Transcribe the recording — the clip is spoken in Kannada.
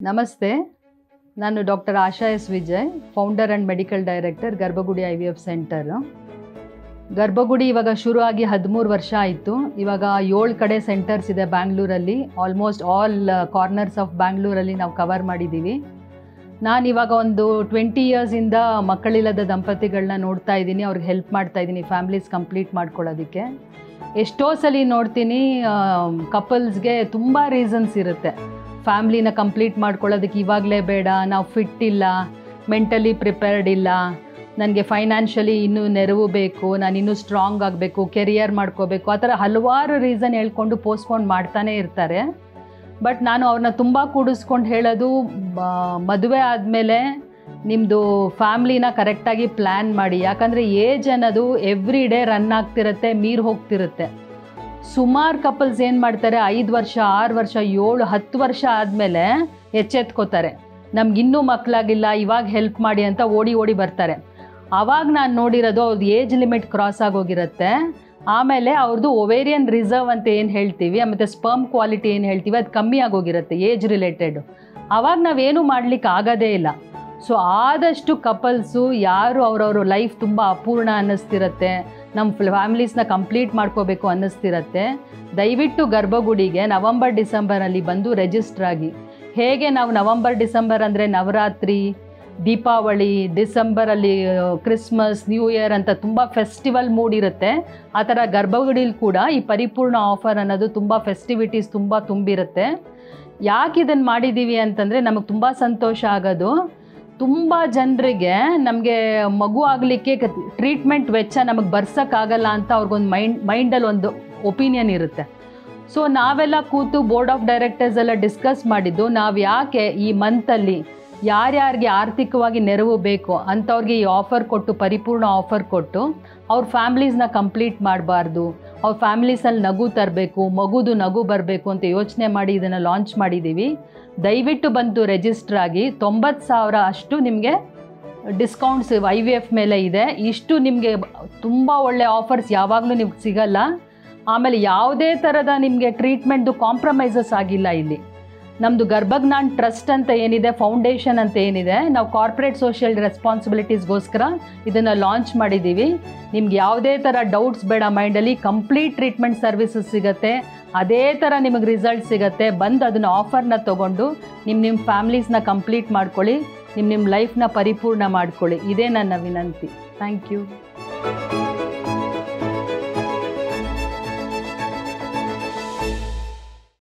ನಮಸ್ತೆ ನಾನು doctor Asha S Vijay founder and medical director Garbhagudi I V F centre Garbhagudi ಇವಾಗ ಶುರು ಆಗಿ ಹದಿಮೂರು ವರ್ಷ ಆಯಿತು ಇವಾಗ ಏಳು ಕಡೆ ಸೆಂಟರ್ಸ್ ಇದೆ ಬ್ಯಾಂಗ್ಳೂರಲ್ಲಿ ಆಲ್ಮೋಸ್ಟ್ ಆಲ್ ಕಾರ್ನರ್ಸ್ ಆಫ್ ಬ್ಯಾಂಗ್ಳೂರಲ್ಲಿ ನಾವು ಕವರ್ ಮಾಡಿದ್ದೀವಿ ನಾನು ಇವಾಗ ಒಂದು ಟ್ವೆಂಟಿ ಇಯರ್ಸಿಂದ ಮಕ್ಕಳಿಲ್ಲದ ದಂಪತಿಗಳನ್ನ ನೋಡ್ತಾ ಇದ್ದೀನಿ ಅವ್ರಿಗೆ ಹೆಲ್ಪ್ ಮಾಡ್ತಾ ಇದ್ದೀನಿ ಫ್ಯಾಮ್ಲೀಸ್ ಕಂಪ್ಲೀಟ್ ಮಾಡ್ಕೊಳ್ಳೋದಕ್ಕೆ ಎಷ್ಟೋ ಸಲ ನೋಡ್ತೀನಿ ಕಪಲ್ಸ್ಗೆ ತುಂಬ ರೀಸನ್ಸ್ ಇರುತ್ತೆ ಫ್ಯಾಮ್ಲಿನ ಕಂಪ್ಲೀಟ್ ಮಾಡ್ಕೊಳ್ಳೋದಕ್ಕೆ ಇವಾಗಲೇ ಬೇಡ ನಾವು ಫಿಟ್ ಇಲ್ಲ ಮೆಂಟಲಿ ಪ್ರಿಪೇರ್ಡ್ ಇಲ್ಲ ನನಗೆ ಫೈನಾನ್ಷಿಯಲಿ ಇನ್ನೂ ನೆರವು ಬೇಕು ನಾನು ಇನ್ನೂ ಸ್ಟ್ರಾಂಗ್ ಆಗಬೇಕು ಕೆರಿಯರ್ ಮಾಡ್ಕೋಬೇಕು ಆ ಥರ ಹಲವಾರು ರೀಸನ್ ಹೇಳ್ಕೊಂಡು ಪೋಸ್ಟ್ಪೋನ್ ಮಾಡ್ತಾನೆ ಇರ್ತಾರೆ ಬಟ್ ನಾನು ಅವ್ರನ್ನ ತುಂಬ ಕೂಡಿಸ್ಕೊಂಡು ಹೇಳೋದು ಮದುವೆ ಆದಮೇಲೆ ನಿಮ್ಮದು ಫ್ಯಾಮ್ಲಿನ ಕರೆಕ್ಟಾಗಿ ಪ್ಲ್ಯಾನ್ ಮಾಡಿ ಯಾಕಂದರೆ ಏಜ್ ಅನ್ನೋದು ಎವ್ರಿ ಡೇ ರನ್ ಆಗ್ತಿರುತ್ತೆ ಮೀರ್ ಹೋಗ್ತಿರುತ್ತೆ ಸುಮಾರು ಕಪಲ್ಸ್ ಏನು ಮಾಡ್ತಾರೆ ಐದು ವರ್ಷ ಆರು ವರ್ಷ ಏಳು ಹತ್ತು ವರ್ಷ ಆದಮೇಲೆ ಎಚ್ಚೆತ್ಕೋತಾರೆ ನಮ್ಗಿನ್ನೂ ಮಕ್ಕಳಾಗಿಲ್ಲ ಇವಾಗ ಹೆಲ್ಪ್ ಮಾಡಿ ಅಂತ ಓಡಿ ಓಡಿ ಬರ್ತಾರೆ ಆವಾಗ ನಾನು ನೋಡಿರೋದು ಅವ್ರದ್ದು ಏಜ್ ಲಿಮಿಟ್ ಕ್ರಾಸ್ ಆಗೋಗಿರುತ್ತೆ ಆಮೇಲೆ ಅವ್ರದ್ದು ಒವೇರಿಯನ್ ರಿಸರ್ವ್ ಅಂತ ಏನು ಹೇಳ್ತೀವಿ ಮತ್ತು ಸ್ಪರ್ಮ್ ಕ್ವಾಲಿಟಿ ಏನು ಹೇಳ್ತೀವಿ ಅದು ಕಮ್ಮಿ ಆಗೋಗಿರುತ್ತೆ ಏಜ್ ರಿಲೇಟೆಡ್ ಆವಾಗ ನಾವೇನು ಮಾಡಲಿಕ್ಕೆ ಆಗೋದೇ ಇಲ್ಲ ಸೊ ಆದಷ್ಟು ಕಪಲ್ಸು ಯಾರು ಅವರವ್ರ ಲೈಫ್ ತುಂಬ ಅಪೂರ್ಣ ಅನ್ನಿಸ್ತಿರತ್ತೆ ನಮ್ಮ ಫ್ಯಾಮ್ಲೀಸ್ನ ಕಂಪ್ಲೀಟ್ ಮಾಡ್ಕೋಬೇಕು ಅನ್ನಿಸ್ತಿರತ್ತೆ ದಯವಿಟ್ಟು ಗರ್ಭಗುಡಿಗೆ ನವಂಬರ್ ಡಿಸೆಂಬರಲ್ಲಿ ಬಂದು ರಿಜಿಸ್ಟ್ರ್ ಆಗಿ ಹೇಗೆ ನಾವು ನವಂಬರ್ ಡಿಸೆಂಬರ್ ಅಂದರೆ ನವರಾತ್ರಿ ದೀಪಾವಳಿ ಡಿಸೆಂಬರಲ್ಲಿ ಕ್ರಿಸ್ಮಸ್ ನ್ಯೂ ಇಯರ್ ಅಂತ ತುಂಬ ಫೆಸ್ಟಿವಲ್ ಮೂಡ್ ಇರುತ್ತೆ ಆ ಥರ ಗರ್ಭಗುಡಿಲಿ ಕೂಡ ಈ ಪರಿಪೂರ್ಣ ಆಫರ್ ಅನ್ನೋದು ತುಂಬ ಫೆಸ್ಟಿವಿಟೀಸ್ ತುಂಬ ತುಂಬಿರುತ್ತೆ ಯಾಕೆ ಇದನ್ನು ಮಾಡಿದ್ದೀವಿ ಅಂತಂದರೆ ನಮಗೆ ತುಂಬ ಸಂತೋಷ ಆಗೋದು ತುಂಬ ಜನರಿಗೆ ನಮಗೆ ಮಗು ಆಗಲಿಕ್ಕೆ ಟ್ರೀಟ್ಮೆಂಟ್ ವೆಚ್ಚ ನಮಗೆ ಬರ್ಸೋಕ್ಕಾಗಲ್ಲ ಅಂತ ಅವ್ರಿಗೊಂದು ಮೈಂಡ್ ಮೈಂಡಲ್ಲಿ ಒಂದು ಒಪಿನಿಯನ್ ಇರುತ್ತೆ ಸೊ ನಾವೆಲ್ಲ ಕೂತು ಬೋರ್ಡ್ ಆಫ್ ಡೈರೆಕ್ಟರ್ಸ್ ಎಲ್ಲ ಡಿಸ್ಕಸ್ ಮಾಡಿದ್ದು ನಾವು ಯಾಕೆ ಈ ಮಂತಲ್ಲಿ ಯಾರ್ಯಾರಿಗೆ ಆರ್ಥಿಕವಾಗಿ ನೆರವು ಬೇಕು ಅಂಥವ್ರಿಗೆ ಈ ಆಫರ್ ಕೊಟ್ಟು ಪರಿಪೂರ್ಣ ಆಫರ್ ಕೊಟ್ಟು ಅವ್ರ ಫ್ಯಾಮ್ಲೀಸ್ನ ಕಂಪ್ಲೀಟ್ ಮಾಡಬಾರ್ದು ಅವ್ರ ಫ್ಯಾಮ್ಲೀಸಲ್ಲಿ ನಗು ತರಬೇಕು ಮಗುದು ನಗು ಬರಬೇಕು ಅಂತ ಯೋಚನೆ ಮಾಡಿ ಇದನ್ನು ಲಾಂಚ್ ಮಾಡಿದ್ದೀವಿ ದಯವಿಟ್ಟು ಬಂದು ರಿಜಿಸ್ಟ್ರ್ ಆಗಿ ತೊಂಬತ್ತು ಸಾವಿರ ಅಷ್ಟು ನಿಮಗೆ ಡಿಸ್ಕೌಂಟ್ಸ್ ಐ ವಿ ಎಫ್ ಮೇಲೆ ಇದೆ ಇಷ್ಟು ನಿಮಗೆ ತುಂಬ ಒಳ್ಳೆ ಆಫರ್ಸ್ ಯಾವಾಗಲೂ ನಿಮ್ಗೆ ಸಿಗಲ್ಲ ಆಮೇಲೆ ಯಾವುದೇ ಥರದ ನಿಮಗೆ ಟ್ರೀಟ್ಮೆಂಟ್ದು ಕಾಂಪ್ರಮೈಸಸ್ ಆಗಿಲ್ಲ ಇಲ್ಲಿ ನಮ್ಮದು ಗರ್ಭಜ್ಞಾನ್ ಟ್ರಸ್ಟ್ ಅಂತ ಏನಿದೆ ಫೌಂಡೇಶನ್ ಅಂತ ಏನಿದೆ ನಾವು ಕಾರ್ಪೊರೇಟ್ ಸೋಷಿಯಲ್ ರೆಸ್ಪಾನ್ಸಿಬಿಲಿಟೀಸ್ಗೋಸ್ಕರ ಇದನ್ನು ಲಾಂಚ್ ಮಾಡಿದ್ದೀವಿ ನಿಮ್ಗೆ ಯಾವುದೇ ಥರ ಡೌಟ್ಸ್ ಬೇಡ ಮೈಂಡಲ್ಲಿ ಕಂಪ್ಲೀಟ್ ಟ್ರೀಟ್ಮೆಂಟ್ ಸರ್ವಿಸಸ್ ಸಿಗುತ್ತೆ ಅದೇ ಥರ ನಿಮಗೆ ರಿಸಲ್ಟ್ ಸಿಗುತ್ತೆ ಬಂದು ಅದನ್ನು ಆಫರ್ನ ತೊಗೊಂಡು ನಿಮ್ಮ ನಿಮ್ಮ ಫ್ಯಾಮ್ಲೀಸ್ನ ಕಂಪ್ಲೀಟ್ ಮಾಡ್ಕೊಳ್ಳಿ ನಿಮ್ಮ ನಿಮ್ಮ ಲೈಫ್ನ ಪರಿಪೂರ್ಣ ಮಾಡ್ಕೊಳ್ಳಿ ಇದೇ ನನ್ನ ವಿನಂತಿ ಥ್ಯಾಂಕ್ ಯು